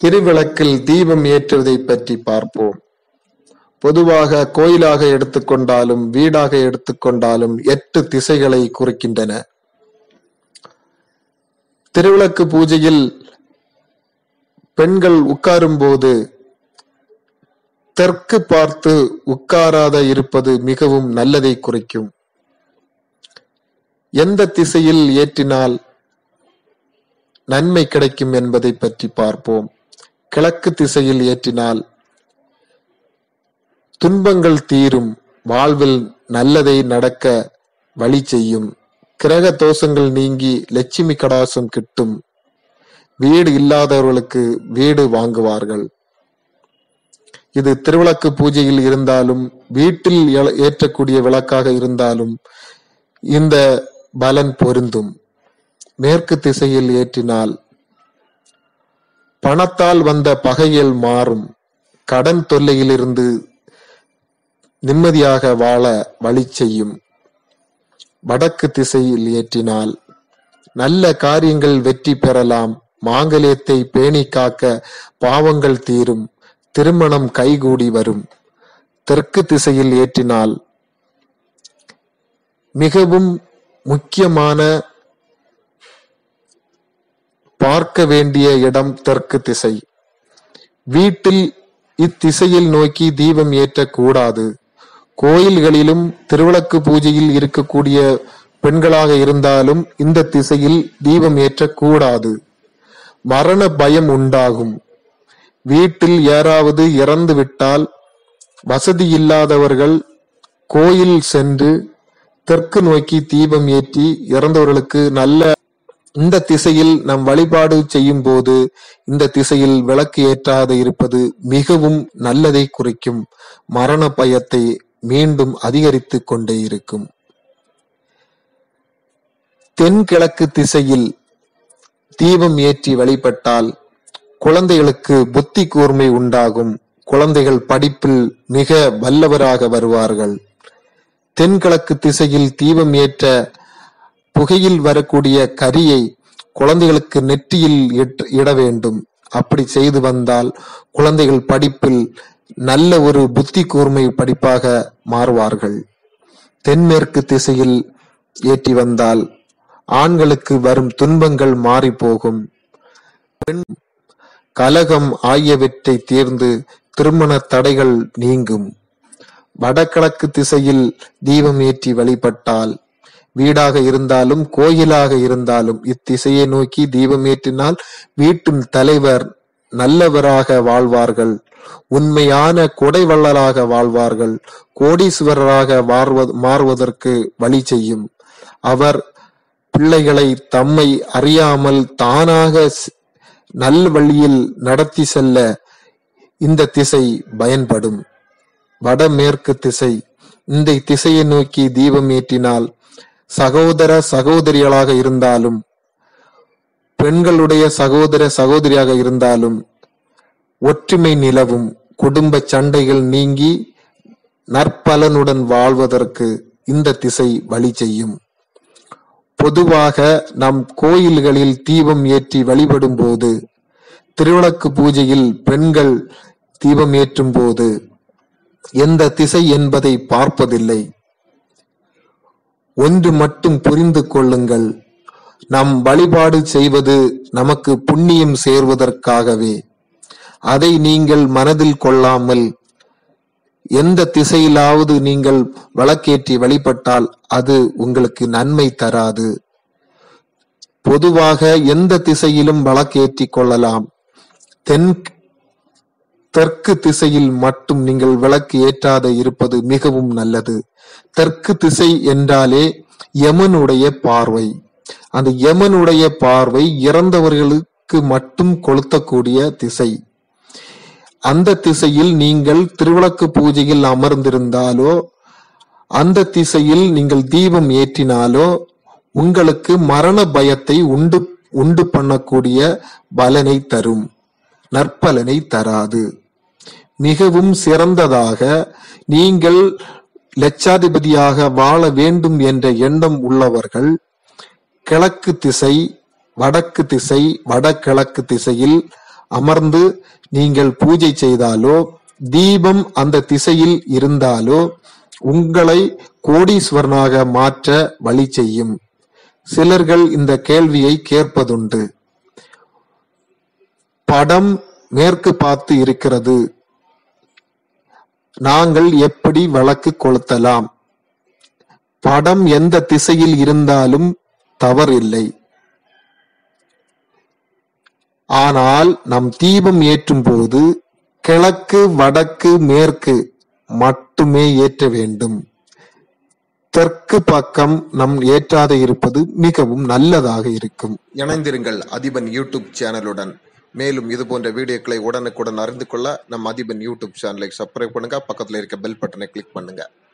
திருவிளக்கில் தீபம் ஏற்றுவதை பற்றி பார்ப்போம் பொதுவாக கோயிலாக எடுத்துக்கொண்டாலும் வீடாக எடுத்துக்கொண்டாலும் எட்டு திசைகளை குறிக்கின்றன திருவிளக்கு பூஜையில் பெண்கள் உட்காரும் போது தெற்கு பார்த்து உட்காராத இருப்பது மிகவும் நல்லதை குறிக்கும் எந்த திசையில் ஏற்றினால் நன்மை கிடைக்கும் என்பதை பற்றி பார்ப்போம் கிழக்கு திசையில் ஏற்றினால் துன்பங்கள் தீரும் வாழ்வில் நல்லதை நடக்க வழி செய்யும் கிரக தோஷங்கள் நீங்கி லட்சுமி கடாசம் கிட்டும் வீடு இல்லாதவர்களுக்கு வீடு வாங்குவார்கள் இது திருவிளக்கு பூஜையில் இருந்தாலும் வீட்டில் எ- ஏற்றக்கூடிய விளக்காக இருந்தாலும் இந்த பலன் பொருந்தும் மேற்கு திசையில் ஏற்றினால் பணத்தால் வந்த பகைகள் மாறும் கடன் தொல்லையிலிருந்து நிம்மதியாக வாழ வழி செய்யும் வடக்கு திசையில் ஏற்றினால் நல்ல காரியங்கள் வெற்றி பெறலாம் மாங்கல்யத்தை பேணி காக்க பாவங்கள் தீரும் திருமணம் கைகூடி வரும் தெற்கு திசையில் ஏற்றினால் மிகவும் முக்கியமான பார்க்க வேண்டிய இடம் தெற்கு திசை வீட்டில் இத்திசையில் நோக்கி தீபம் ஏற்றக்கூடாது கோயில்களிலும் திருவிளக்கு பூஜையில் இருக்கக்கூடிய பெண்களாக இருந்தாலும் இந்த திசையில் தீபம் ஏற்றக்கூடாது மரண பயம் உண்டாகும் வீட்டில் யாராவது இறந்து விட்டால் வசதி இல்லாதவர்கள் கோயில் சென்று தெற்கு நோக்கி தீபம் ஏற்றி இறந்தவர்களுக்கு நல்ல இந்த திசையில் நம் வழிபாடு செய்யும் போது இந்த திசையில் விளக்கு ஏற்றாது இருப்பது மிகவும் நல்லதை குறிக்கும் மரண பயத்தை மீண்டும் அதிகரித்துக் கொண்டே இருக்கும் தென்கிழக்கு திசையில் தீபம் ஏற்றி வழிபட்டால் குழந்தைகளுக்கு புத்தி கூர்மை உண்டாகும் குழந்தைகள் படிப்பில் மிக வல்லவராக வருவார்கள் தென்கிழக்கு திசையில் தீபம் ஏற்ற புகையில் வரக்கூடிய கரியை குழந்தைகளுக்கு நெற்றியில் இட்- இட வேண்டும் அப்படி செய்து வந்தால் குழந்தைகள் படிப்பில் நல்ல ஒரு புத்தி கூர்மை படிப்பாக மாறுவார்கள் தென்மேற்கு திசையில் ஏற்றி வந்தால் ஆண்களுக்கு வரும் துன்பங்கள் மாறி போகும் பெண் கலகம் ஆகியவற்றை தீர்ந்து திருமண தடைகள் நீங்கும் வடகிழக்கு திசையில் தீபம் ஏற்றி வழிபட்டால் வீடாக இருந்தாலும் கோயிலாக இருந்தாலும் இத்திசையை நோக்கி தீபம் ஏற்றினால் வீட்டின் தலைவர் நல்லவராக வாழ்வார்கள் உண்மையான கொடைவள்ளலாக வாழ்வார்கள் கோடீஸ்வரராக வாழ்வ- மாறுவதற்கு வழி செய்யும் அவர் பிள்ளைகளை தம்மை அறியாமல் தானாக ஸ்- நல் வழியில் நடத்தி செல்ல இந்த திசை பயன்படும் வடமேற்கு திசை இந்த திசையை நோக்கி தீபம் ஏற்றினால் சகோதர சகோதரிகளாக இருந்தாலும் பெண்களுடைய சகோதர சகோதரியாக இருந்தாலும் ஒற்றுமை நிலவும் குடும்ப சண்டைகள் நீங்கி நற்பலனுடன் வாழ்வதற்கு இந்த திசை வழி செய்யும் பொதுவாக நம் கோயில்களில் தீபம் ஏற்றி வழிபடும் போது திருவிளக்கு பூஜையில் பெண்கள் தீபம் ஏற்றும் போது எந்த திசை என்பதை பார்ப்பதில்லை ஒன்று மட்டும் புரிந்து கொள்ளுங்கள் நம் வழிபாடு செய்வது நமக்கு புண்ணியம் சேர்வதற்காகவே அதை நீங்கள் மனதில் கொள்ளாமல் எந்த திசையிலாவது நீங்கள் வழக்கேற்றி வழிபட்டால் அது உங்களுக்கு நன்மை தராது பொதுவாக எந்த திசையிலும் வழக்கேற்றி கொள்ளலாம் தென் தெற்கு திசையில் மட்டும் நீங்கள் விளக்கு ஏற்றாத இருப்பது மிகவும் நல்லது தெற்கு திசை என்றாலே யமனுடைய பார்வை அந்த யமனுடைய பார்வை இறந்தவர்களுக்கு மட்டும் கொளுத்தக்கூடிய திசை அந்த திசையில் நீங்கள் திருவிளக்கு பூஜையில் அமர்ந்திருந்தாலோ அந்த திசையில் நீங்கள் தீபம் ஏற்றினாலோ உங்களுக்கு மரண பயத்தை உண்டு உண்டு பண்ணக்கூடிய பலனை தரும் நற்பலனை தராது மிகவும் சிறந்ததாக நீங்கள் லட்சாதிபதியாக வாழ வேண்டும் என்ற எண்ணம் உள்ளவர்கள் கிழக்கு திசை வடக்கு திசை வடகிழக்கு திசையில் அமர்ந்து நீங்கள் பூஜை செய்தாலோ தீபம் அந்த திசையில் இருந்தாலோ உங்களை கோடீஸ்வரனாக மாற்ற வழி செய்யும் சிலர்கள் இந்த கேள்வியை கேட்பதுண்டு படம் மேற்கு பார்த்து இருக்கிறது நாங்கள் எப்படி வழக்கு கொளுத்தலாம் படம் எந்த திசையில் இருந்தாலும் தவறில்லை ஆனால் நம் தீபம் ஏற்றும் போது கிழக்கு வடக்கு மேற்கு மட்டுமே ஏற்ற வேண்டும் தெற்கு பக்கம் நம் ஏற்றாத இருப்பது மிகவும் நல்லதாக இருக்கும் இணைந்திருங்கள் அதிபன் யூடியூப் சேனலுடன் மேலும் இது போன்ற வீடியோக்களை உடனுக்குடன் அறிந்து கொள்ள நம் அதிபன் யூடியூப் சேனலை சப்ஸ்கிரைப் பண்ணுங்க பக்கத்துல இருக்க பெல் பட்டனை கிளிக் பண்ணுங்க